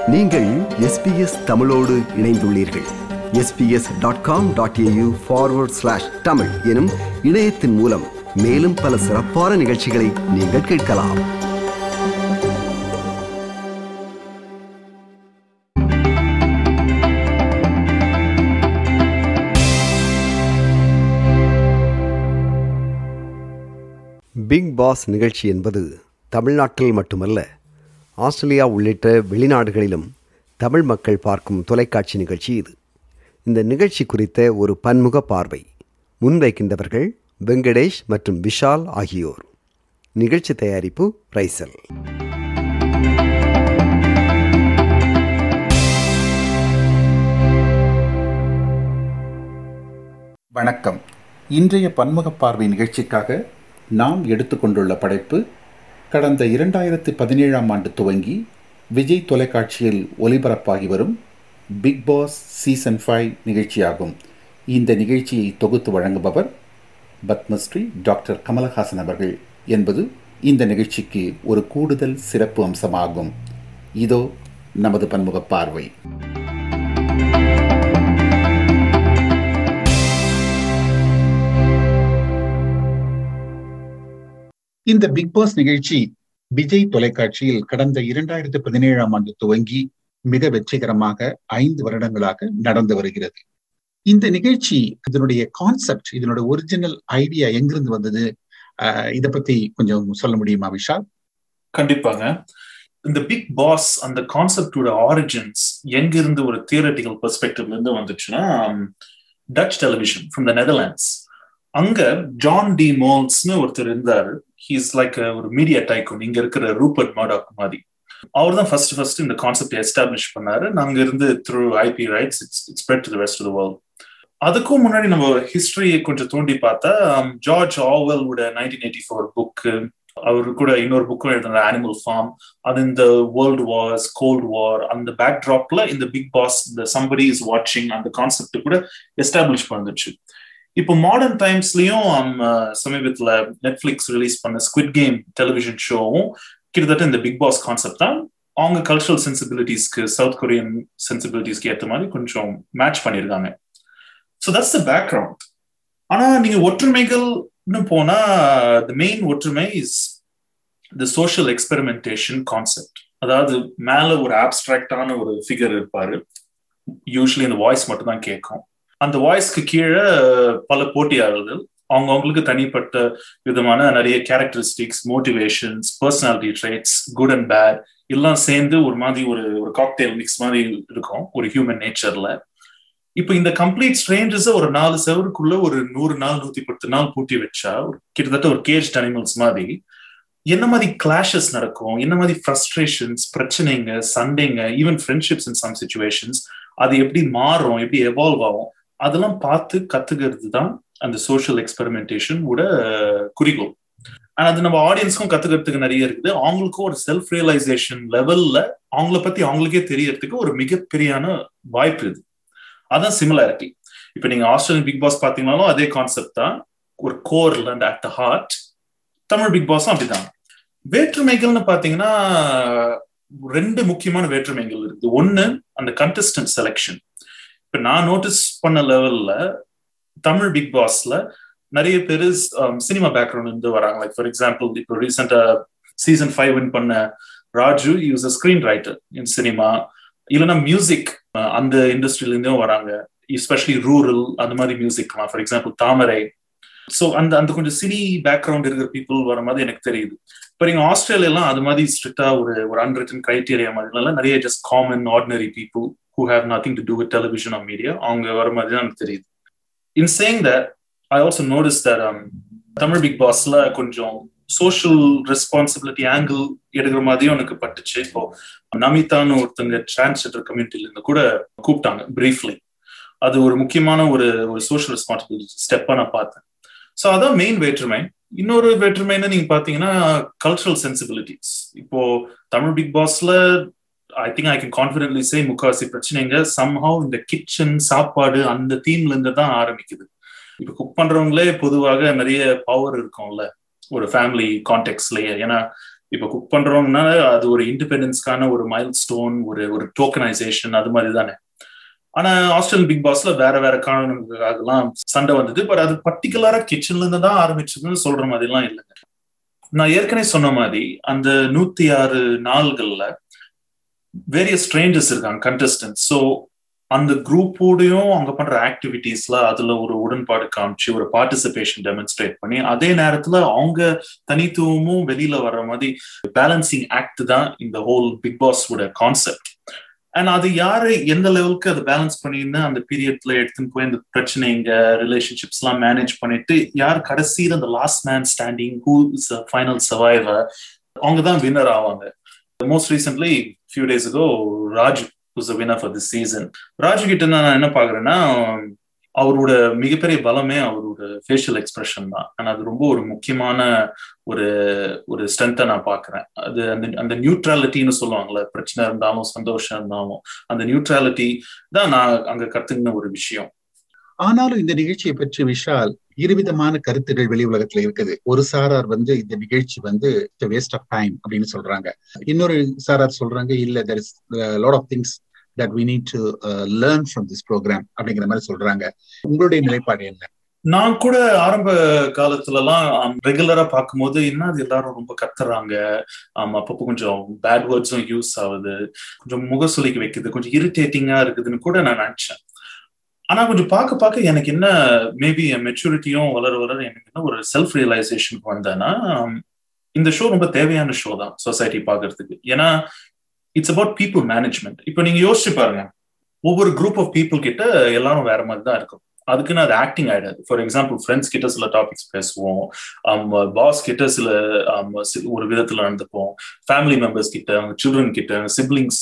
நீங்கள் எஸ்பிஎஸ் தமிழோடு இணைந்துள்ளீர்கள் SBS dot com dot AU forward slash Tamil எனும் இணையத்தின் மூலம் மேலும் பல சிறப்பான நிகழ்ச்சிகளை நீங்கள் கேட்கலாம் பிக் பாஸ் நிகழ்ச்சி என்பது தமிழ்நாட்டில் மட்டுமல்ல ஆஸ்திரேலியா உள்ளிட்ட வெளிநாடுகளிலும் தமிழ் மக்கள் பார்க்கும் தொலைக்காட்சி நிகழ்ச்சி இது இந்த நிகழ்ச்சி குறித்த ஒரு பன்முக பார்வை முன்வைக்கின்றவர்கள் வெங்கடேஷ் மற்றும் விஷால் ஆகியோர் நிகழ்ச்சி தயாரிப்பு ரைசல் வணக்கம் இன்றைய பன்முக பார்வை நிகழ்ச்சிக்காக நாம் எடுத்துக்கொண்டுள்ள படைப்பு கடந்த இரண்டாயிரத்தி பதினேழாம் ஆண்டு துவங்கி விஜய் தொலைக்காட்சியில் ஒளிபரப்பாகி வரும் பிக் பாஸ் சீசன் ஃபைவ் நிகழ்ச்சியாகும் இந்த நிகழ்ச்சியை தொகுத்து வழங்குபவர் பத்மஸ்ரீ டாக்டர் கமலஹாசன் அவர்கள் என்பது இந்த நிகழ்ச்சிக்கு ஒரு கூடுதல் சிறப்பு அம்சமாகும் இதோ நமது பன்முக பார்வை இந்த பிக் பாஸ் நிகழ்ச்சி விஜய் தொலைக்காட்சியில் கடந்த இரண்டாயிரத்தி பதினேழாம் ஆண்டு துவங்கி மிக வெற்றிகரமாக ஐந்து வருடங்களாக நடந்து வருகிறது இந்த நிகழ்ச்சி இதனுடைய கான்செப்ட் இதனுடைய ஒரிஜினல் ஐடியா எங்கிருந்து வந்தது இத பத்தி கொஞ்சம் சொல்ல முடியுமா விஷால் கண்டிப்பாங்க இந்த பிக் பாஸ் அந்த கான்செப்டோட ஆரிஜின்ஸ் எங்க இருந்து ஒரு தியரட்டிக்கல் பெர்ஸ்பெக்டிவ்ல இருந்து வந்துச்சுன்னா Dutch television from the Netherlands அங்க ஜான் டி மோல்ஸ்னு ஒருத்தர் இருந்தாரு ஹீஸ் லைக் ஒரு மீடியா டைக்கோன் இங்க இருக்கிற ரூபர்ட் மாடாக் மாதிரி அவர் தான் ஃபர்ஸ்ட் ஃபர்ஸ்ட் இந்த கான்செப்ட் எஸ்டாப்ளிஷ் பண்ணாரு நாங்க இருந்து through IP rights it's it's spread to the rest of the world அதுக்கும் முன்னாடி நம்ம ஹிஸ்டரியை கொஞ்சம் தோண்டி பார்த்தா ஜார்ஜ் ஆவெல்வோட நைன்டீன் எயிட்டி ஃபோர் புக்கு அவரு கூட இன்னொரு புக்கும் எழுதுன அனிமல் ஃபார்ம் அது இந்த வேர்ல்டு வார்ஸ் கோல்டு வார் அந்த பேக் ட்ராப்ல இந்த பிக் பாஸ் இந்த சம்படி இஸ் வாட்சிங் அந்த கான்செப்ட் கூட எஸ்டாப்ளிஷ் பண்ணுச்சு இப்போ மாடர்ன் டைம்ஸ்லயும் சமீபத்துல நெட்ஃபிளிக்ஸ் ரிலீஸ் பண்ண ஸ்குவிட் கேம் டெலிவிஷன் ஷோவும் கிட்டத்தட்ட இந்த பிக் பாஸ் கான்செப்ட் தான் அவங்க கல்ச்சரல் சென்சிபிலிட்டிஸ்க்கு சவுத் கொரியன் சென்சிபிலிட்டிஸ்க்கு ஏற்ற மாதிரி கொஞ்சம் மேட்ச் பண்ணியிருக்காங்க ஸோ தட்ஸ் த பேக்ரவுண்ட் ஆனா நீங்க ஒற்றுமைகள்னு போனா த மெயின் ஒற்றுமை is the social experimentation concept அதாவது மேல ஒரு ஆப்ஸ்ட்ராக்டான ஒரு ஃபிகர் இருப்பாரு யூஸ்வலி அந்த வாய்ஸ் மட்டும் தான் கேட்கும் அந்த வாய்ஸ்க்கு கீழே பல போட்டியாளர்கள் அவங்க அவங்களுக்கு தனிப்பட்ட விதமான நிறைய characteristics motivations personality traits good and bad எல்லாம் சேர்ந்து ஒரு மாதிரி ஒரு ஒரு காக்டெயில் மிக்ஸ் மாதிரி இருக்கும் ஒரு ஹியூமன் நேச்சர்ல இப்போ இந்த கம்ப்ளீட் ஸ்ட்ரேஞ்சர்ஸை ஒரு நாலு செவருக்குள்ள ஒரு நூறு நாள் நூத்தி பத்து நாள் பூட்டி வச்சா கிட்டத்தட்ட ஒரு கேஜ் அனிமல்ஸ் மாதிரி என்ன மாதிரி கிளாஷஸ் நடக்கும் என்ன மாதிரி ஃப்ரஸ்ட்ரேஷன்ஸ் பிரச்சனைங்க சண்டைங்க even friendships in some situations அது எப்படி மாறும் எப்படி எவால்வ் ஆகும் அதெல்லாம் பார்த்து கத்துக்கிறது தான் அந்த சோஷியல் எக்ஸ்பெரிமெண்டேஷன் ஓட குறிக்கோள் அது நம்ம ஆடியன்ஸ்க்கும் கத்துக்கிறதுக்கு நிறைய இருக்குது அவங்களுக்கும் ஒரு செல்ஃப் ரியலைசேஷன் லெவல்ல அவங்கள பத்தி அவங்களுக்கே தெரியறதுக்கு ஒரு மிகப்பெரியான வாய்ப்பு இது அதான் சிமிலாரிட்டி இப்ப நீங்க ஆஸ்திரேலியன் பிக் பாஸ் பாத்தீங்கன்னாலும் அதே கான்செப்ட் தான் ஒரு கோர்ல and at the heart Tamil Bigg பாஸும் அப்படிதான் வேற்றுமைகள்னு பாத்தீங்கன்னா ரெண்டு முக்கியமான வேற்றுமைகள் இருக்குது ஒன்னு அந்த கண்டஸ்டன்ட் செலெக்ஷன் இப்ப நான் நோட்டீஸ் பண்ண லெவல்ல தமிழ் பிக் பாஸ்ல நிறைய பேர் சினிமா பேக்ரவுண்ட் இருந்து வராங்க லைக் ஃபார் எக்ஸாம்பிள் இப்போ ரீசெண்டா சீசன் ஃபைவ் வின் பண்ண Raju who's a screen writer in cinema இல்லைன்னா மியூசிக் அந்த இண்டஸ்ட்ரியில இருந்தும் வராங்க எஸ்பெஷலி ரூரல் அந்த மாதிரி music for example Thamarai so அந்த அந்த கொஞ்சம் சினி பேக்ரவுண்ட் இருக்கிற பீப்புள் வர மாதிரி எனக்கு தெரியுது இப்போ நீங்க ஆஸ்திரேலியாலாம் அது மாதிரி ஸ்ட்ரிக்டா ஒரு ஒரு அன்ரிட்டன் கிரைட்டீரியா மாதிரி நிறைய just common ordinary people who have nothing to do with television of media அவங்க வர மாதிரி தான் எனக்கு தெரியுது in saying that I also notice that Tamil Bigg பாஸ்ல கொஞ்சம் சோஷியல் ரெஸ்பான்சிபிலிட்டி ஆங்கிள் எடுக்கிற மாதிரியும் எனக்கு பட்டுச்சு இப்போ நமிதான்னு ஒருத்தங்க டிரான்ஸ்ஜெண்டர் கம்யூனிட்டில இருந்து கூட கூப்பிட்டாங்க பிரீஃப்லி அது ஒரு முக்கியமான ஒரு ஒரு சோஷியல் ரெஸ்பான்சிபிலிட்டி ஸ்டெப்பா நான் பார்த்தேன் ஸோ அதான் மெயின் வேற்றுமை இன்னொரு வேற்றுமைன்னு நீங்க பாத்தீங்கன்னா கல்ச்சுரல் சென்சிபிலிட்டிஸ் இப்போ தமிழ் பிக் பாஸ்ல ஐ திங்க் ஐ கேன் கான்பிடென்ட்லி சே முக்காசி பிரச்சனைங்க சம்ஹவ் இந்த கிச்சன் சாப்பாடு அந்த தீம்ல இருந்து தான் ஆரம்பிக்குது இப்ப குக் பண்றவங்களே பொதுவாக நிறைய பவர் இருக்கும்ல ஒரு ஃபேமிலி கான்டெக்ட்லயே ஏன்னா இப்ப குக் பண்றோம்னா அது ஒரு இண்டிபெண்டன்ஸ்க்கான ஒரு மைல் ஸ்டோன் ஒரு ஒரு டோக்கனைசேஷன் அது மாதிரி தானே ஆனா ஆஸ்திரேலியன் பிக் பாஸ்ல வேற வேற காரணங்களுக்காகலாம் சண்டை வந்தது பட் அது பர்டிகுலரா கிச்சன்ல இருந்து தான் ஆரம்பிச்சதுன்னு சொல்ற மாதிரி எல்லாம் இல்லைங்க நான் ஏற்கனவே சொன்ன மாதிரி அந்த நூத்தி ஆறு நாள்கள்ல வேரியஸ் ஸ்ட்ரேஞ்சர்ஸ் இருக்காங்க கண்டஸ்டன்ட் ஸோ அந்த குரூப்போடையும் அவங்க பண்ற ஆக்டிவிட்டீஸ்ல அதுல ஒரு உடன்பாடு காமிச்சு ஒரு பார்ட்டிசிபேஷன் டெமான்ஸ்ட்ரேட் பண்ணி அதே நேரத்துல அவங்க தனித்துவமும் வெளியில வர்ற மாதிரி பேலன்சிங் ஆக்ட் தான் இந்த ஹோல் பிக் பாஸோட கான்செப்ட் அண்ட் அது யாரு எந்த லெவலுக்கு அதை பேலன்ஸ் பண்ணின்னு அந்த பீரியட்ல எடுத்துன்னு போய் இந்த பிரச்சனைங்க ரிலேஷன்ஷிப்ஸ் எல்லாம் மேனேஜ் பண்ணிட்டு யார் கடைசியில் அந்த last man standing who is final survivor அவங்க தான் வின்னர் ஆவாங்க most recently few days ago Raju was winner for this season Raju கிட்ட நான் என்ன பாக்குறேன்னா அவரோட மிகப்பெரிய பலமே அவரோட ஃபேஷியல் எக்ஸ்பிரஷன் தான் ஆனா அது ரொம்ப ஒரு முக்கியமான ஒரு ஒரு ஸ்ட்ரென்த்தை நான் பாக்குறேன் அது அந்த அந்த நியூட்ராலிட்டின்னு சொல்லுவாங்கல்ல பிரச்சனை இருந்தாலும் சந்தோஷம் இருந்தாலும் அந்த நியூட்ராலிட்டி தான் நான் அங்க கத்துக்கின ஒரு விஷயம் ஆனாலும் இந்த நிகழ்ச்சியை பற்றி விஷால் இருவிதமான கருத்துகள் வெளி உலகத்துல இருக்குது ஒரு சாரார் வந்து இந்த நிகழ்ச்சி வந்து வேஸ்ட் ஆஃப் டைம் அப்படின்னு சொல்றாங்க இன்னொரு சாரார் சொல்றாங்க இல்ல there is lot of things that we need to learn from this program அப்படிங்கிற மாதிரி சொல்றாங்க உங்களுடைய நிலைப்பாடு என்ன நான் கூட ஆரம்ப காலத்துல எல்லாம் ரெகுலரா பார்க்கும்போது என்ன அது எல்லாரும் ரொம்ப கத்துறாங்க அப்பப்போ கொஞ்சம் பேட் வேர்ட்ஸும் யூஸ் ஆகுது கொஞ்சம் முகசொலிக்கு வைக்குது கொஞ்சம் இரிட்டேட்டிங்கா இருக்குதுன்னு கூட நான் நினைச்சேன் ஆனா கொஞ்சம் பார்க்க பார்க்க எனக்கு என்ன மேபி என் மெச்சூரிட்டியும் வளர வளர எனக்கு என்ன ஒரு செல்ஃப் ரியலைசேஷனுக்கு வந்தேன்னா இந்த ஷோ ரொம்ப தேவையான ஷோ தான் சொசைட்டி பாக்குறதுக்கு ஏன்னா இட்ஸ் அபவுட் பீப்புள் மேனேஜ்மெண்ட் இப்போ நீங்க யோசிச்சு பாருங்க ஒவ்வொரு குரூப் ஆஃப் பீப்புள் கிட்ட எல்லாரும் வேற மாதிரி தான் இருக்கும் அதுக்குன்னு அது ஆக்டிங் ஆயிடாது ஃபார் எக்ஸாம்பிள் ஃப்ரெண்ட்ஸ் கிட்ட சில டாபிக்ஸ் பேசுவோம் பாஸ் கிட்ட சில ஒரு விதத்துல நடந்துப்போம் ஃபேமிலி மெம்பர்ஸ் கிட்ட அவங்க சில்ட்ரன் கிட்ட சிப்ளிங்ஸ்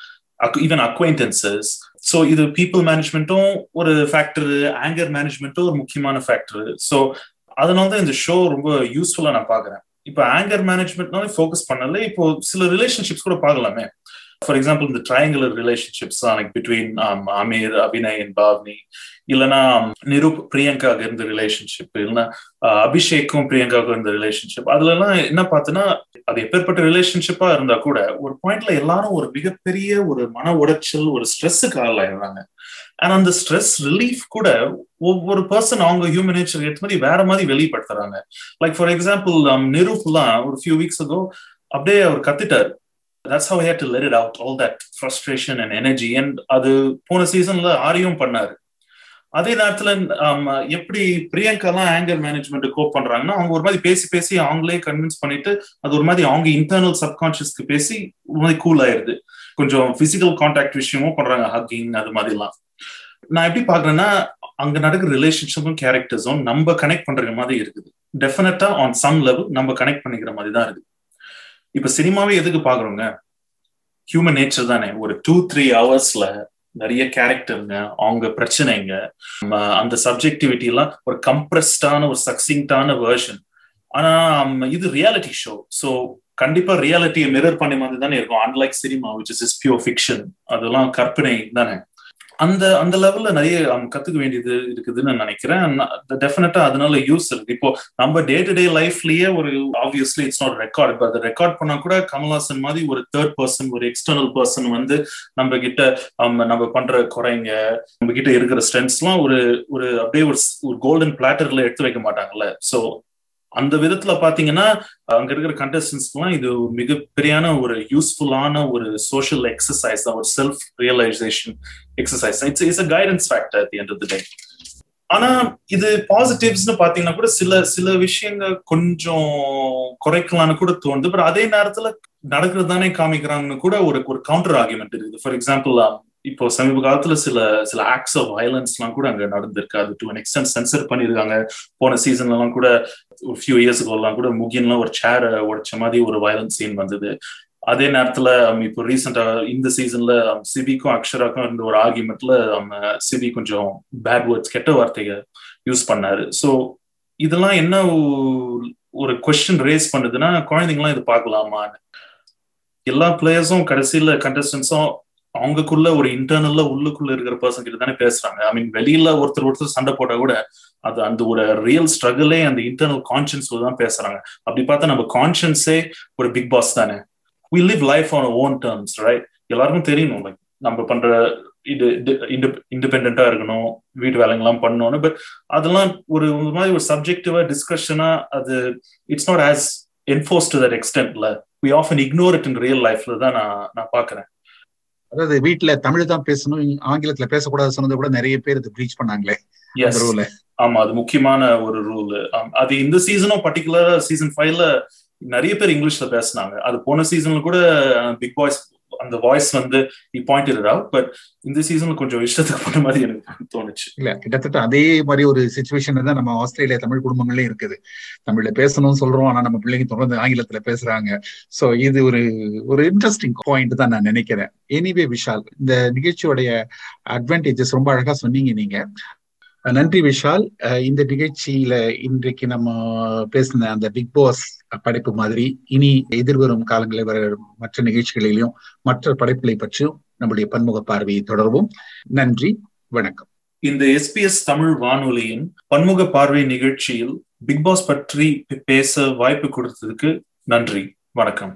ஈவன் அக்வைண்டன்சஸ் ஸோ இது பீப்புள் மேனேஜ்மெண்ட்டும் ஒரு ஃபேக்டர் ஆங்கர் மேனேஜ்மெண்ட்டும் ஒரு முக்கியமான ஃபேக்டர் ஸோ அதனால தான் இந்த ஷோ ரொம்ப யூஸ்ஃபுல்லா நான் பாக்குறேன் இப்போ ஆங்கர் மேனேஜ்மெண்ட்னாலே ஃபோக்கஸ் பண்ணல இப்போ சில ரிலேஷன்ஷிப்ஸ் கூட பார்க்கலாமே ஃபார் எக்ஸாம்பிள் இந்த triangular relationships like between Amir Abhinay and Pavni இல்லைன்னா நிரூப் பிரியங்காவுக்கு இருந்த ரிலேஷன்ஷிப் இல்லைன்னா அபிஷேக்கும் பிரியங்காவுக்கும் இருந்த ரிலேஷன்ஷிப் அதுல எல்லாம் என்ன பார்த்தோன்னா அது எப்பேற்பட்ட ரிலேஷன்ஷிப்பா இருந்தா கூட ஒரு பாயிண்ட்ல எல்லாரும் ஒரு மிகப்பெரிய ஒரு மன உடைச்சல் ஒரு ஸ்ட்ரெஸ்ஸுக்கு ஆளாயிடுறாங்க அண்ட் அந்த ஸ்ட்ரெஸ் ரிலீஃப் கூட ஒவ்வொரு பர்சன் அவங்க ஹியூமன் நேச்சர் ஏற்ற மாதிரி வேற மாதிரி வெளிப்படுத்துறாங்க லைக் ஃபார் எக்ஸாம்பிள் நிரூப்லாம் ஒரு ஃபியூ வீக்ஸ் அகோ அப்படியே அவர் கத்துட்டார் that's how had to let it out all that frustration and energy and அது போன சீசன்ல ஆரியும் பண்ணாரு அதே நேரத்துல எப்படி பிரியங்காலாம் ஆங்கர் மேனேஜ்மெண்ட் கோப் பண்றாங்கன்னா அவங்க ஒரு மாதிரி பேசி பேசி அவங்களே கன்வின்ஸ் பண்ணிட்டு அது ஒரு மாதிரி அவங்க இன்டர்னல் சப்கான்சியஸ்க்கு பேசி ஒரு மாதிரி கூல் ஆயிருது கொஞ்சம் பிசிக்கல் கான்டாக்ட் விஷயமும் பண்றாங்க ஹக்கிங் அது மாதிரிலாம் நான் எப்படி பாக்குறேன்னா அங்க நடக்கிற ரிலேஷன்ஷிப்பும் கேரக்டர்ஸும் நம்ம கனெக்ட் பண்ற மாதிரி இருக்குது டெஃபினட்டா ஆன் சம் லெவல் நம்ம கனெக்ட் பண்ணிக்கிற மாதிரி தான் இருக்குது இப்ப சினிமாவே எதுக்கு பாக்குறோங்க ஹியூமன் நேச்சர் தானே ஒரு டூ த்ரீ ஹவர்ஸ்ல நிறைய கேரக்டருங்க அவங்க பிரச்சனைங்க அந்த சப்ஜெக்டிவிட்டி எல்லாம் ஒரு கம்ப்ரெஸ்டான ஒரு சக்சிங்டான வேர்ஷன் ஆனா இது ரியாலிட்டி ஷோ ஸோ கண்டிப்பா ரியாலிட்டியை மிரர் பண்ணி மாதிரி தானே இருக்கும் unlike cinema which is is pure fiction அதெல்லாம் கற்பனை தானே அந்த அந்த லெவல்ல நிறைய கத்துக்க வேண்டியது இருக்குதுன்னு நினைக்கிறேன் டெஃபினட்டா அதனால யூஸ் இருக்கு இப்போ நம்ம டே டு டே லைஃப்லயே ஒரு ஆப்வியஸ்லி இட்ஸ் நாட் ரெக்கார்ட் இப்போ அதை ரெக்கார்ட் பண்ணா கூட கமல்ஹாசன் மாதிரி ஒரு தேர்ட் பர்சன் ஒரு எக்ஸ்டர்னல் பர்சன் வந்து நம்ம கிட்ட நம்ம பண்ற குறைங்க நம்ம கிட்ட இருக்கிற ஸ்ட்ரென்த்ஸ் எல்லாம் ஒரு ஒரு அப்படியே ஒரு ஒரு கோல்டன் பிளாட்டர்ல எடுத்து வைக்க மாட்டாங்கல்ல ஸோ அந்த விதத்துல பாத்தீங்கன்னா அங்க இருக்கிற கண்டஸ்டன்ஸ்க்குலாம் இது மிகப்பெரியான ஒரு யூஸ்ஃபுல்லான ஒரு சோஷியல் எக்ஸசைஸ் தான் ஒரு self realisation exercise it's it's a guidance factor at the end of the day ஆனா இது பாசிட்டிவ்ஸ்னு பாத்தீங்கன்னா கூட சில சில விஷயங்கள் கொஞ்சம் குறைக்கலாம்னு கூட தோணுது பட் அதே நேரத்துல நடக்கிறது தானே காமிக்கிறாங்கன்னு கூட ஒரு ஒரு கவுண்டர் ஆர்குமெண்ட் இருக்குது ஃபார் எக்ஸாம்பிள் இப்போ சமீப காலத்துல சில சில ஆக்ட்ஸ் ஆஃப் வயலன்ஸ் எல்லாம் கூட அங்க நடந்திருக்கு அது டு அன் எக்ஸ்டென்ட் சென்சர் பண்ணிருக்காங்க போன சீசன்ல எல்லாம் கூட ஒரு ஃபியூ இயர்ஸ்க்கு எல்லாம் கூட முகின்லாம் ஒரு சேரை உடைச்ச மாதிரி ஒரு வயலன்ஸ் சீன் வந்தது அதே நேரத்துல இப்போ ரீசெண்டா இந்த சீசன்ல சிபிக்கும் அக்ஷராக்கும் இருந்த ஒரு ஆர்குமெண்ட்ல நம்ம சிபி கொஞ்சம் பேட் வேர்ட்ஸ் கெட்ட வார்த்தைகள் யூஸ் பண்ணாரு ஸோ இதெல்லாம் என்ன ஒரு கொஸ்டின் ரேஸ் பண்ணுதுன்னா குழந்தைங்களாம் இது பார்க்கலாமான்னு எல்லா பிளேயர்ஸும் கடைசியில கண்டஸ்டன்ஸும் அவங்களுக்குள்ள ஒரு இன்டர்னல்ல உள்ளுக்குள்ள இருக்கிற பர்சன் கிட்ட தானே பேசுறாங்க ஐ மீன் வெளியில ஒருத்தர் ஒருத்தர் சண்டை போட்டா கூட அது அந்த ஒரு ரியல் ஸ்ட்ரகிளே அந்த இன்டர்னல் கான்சியன்ஸ்ல தான் பேசுறாங்க அப்படி பார்த்தா நம்ம கான்சியன்ஸே ஒரு பிக் பாஸ் தானே we live life on own terms right எல்லாருக்கும் தெரியணும் லைக் நம்ம பண்ற இது இண்டிபெண்டா இருக்கணும் வீட்டு வேலைங்கெல்லாம் பண்ணணும் பட் அதெல்லாம் ஒரு ஒரு மாதிரி ஒரு சப்ஜெக்டிவா டிஸ்கஷனா அது it's not as enforce to that எக்ஸ்டென்ட்ல we often ignore it in real லைஃப்ல தான் நான் நான் பாக்குறேன் அதாவது வீட்டுல தமிழ் தான் பேசணும் ஆங்கிலத்துல பேசக்கூடாது சொன்னது கூட நிறைய பேர் இது ப்ரீச் பண்ணாங்களே அந்த ரூல ஆமா அது முக்கியமான ஒரு ரூல் அது இந்த சீசனும் பர்டிகுலரா சீசன் ஃபைவ்ல நிறைய பேர் இங்கிலீஷ்ல பேசினாங்க அது போன சீசன்ல கூட பிக் பாய்ஸ் அந்த வாய்ஸ் வந்து பாயிண்ட் இட் அவுட் பட் இந்த சீசன்ல கொஞ்சம் இஷ்டத்துக்கு பண்ண மாதிரி எனக்கு தோணுச்சு இல்ல கிட்டத்தட்ட அதே மாதிரி ஒரு சுச்சுவேஷன் தான் நம்ம ஆஸ்திரேலியா தமிழ் குடும்பங்கள்லயும் இருக்குது தமிழ்ல பேசணும்னு சொல்றோம் ஆனா நம்ம பிள்ளைங்க தொடர்ந்து ஆங்கிலத்துல பேசுறாங்க சோ இது ஒரு ஒரு இன்ட்ரெஸ்டிங் பாயிண்ட் தான் நான் நினைக்கிறேன் எனிவே விஷால் இந்த நிகழ்ச்சியோடைய அட்வான்டேஜஸ் ரொம்ப அழகா சொன்னீங்க நீங்க நன்றி விஷால் இந்த நிகழ்ச்சியில இன்றைக்கு நம்ம பேசின அந்த பிக் பாஸ் படைப்பு மாதிரி இனி எதிர்வரும் காலங்களில் வர மற்ற நிகழ்ச்சிகளிலும் மற்ற படைப்புகளை பற்றியும் நம்முடைய பன்முக பார்வையை தொடர்வோம் நன்றி வணக்கம் இந்த எஸ்பிஎஸ் தமிழ் வானொலியின் பன்முக பார்வை நிகழ்ச்சியில் பிக் பாஸ் பற்றி பேச வாய்ப்பு கொடுத்ததுக்கு நன்றி வணக்கம்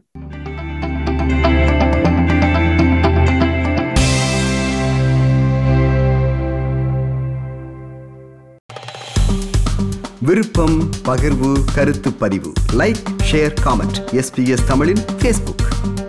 விருப்பம் பகிர்வு கருத்து பதிவு லைக் ஷேர் காமெண்ட் எஸ்பிஎஸ் தமிழின் ஃபேஸ்புக்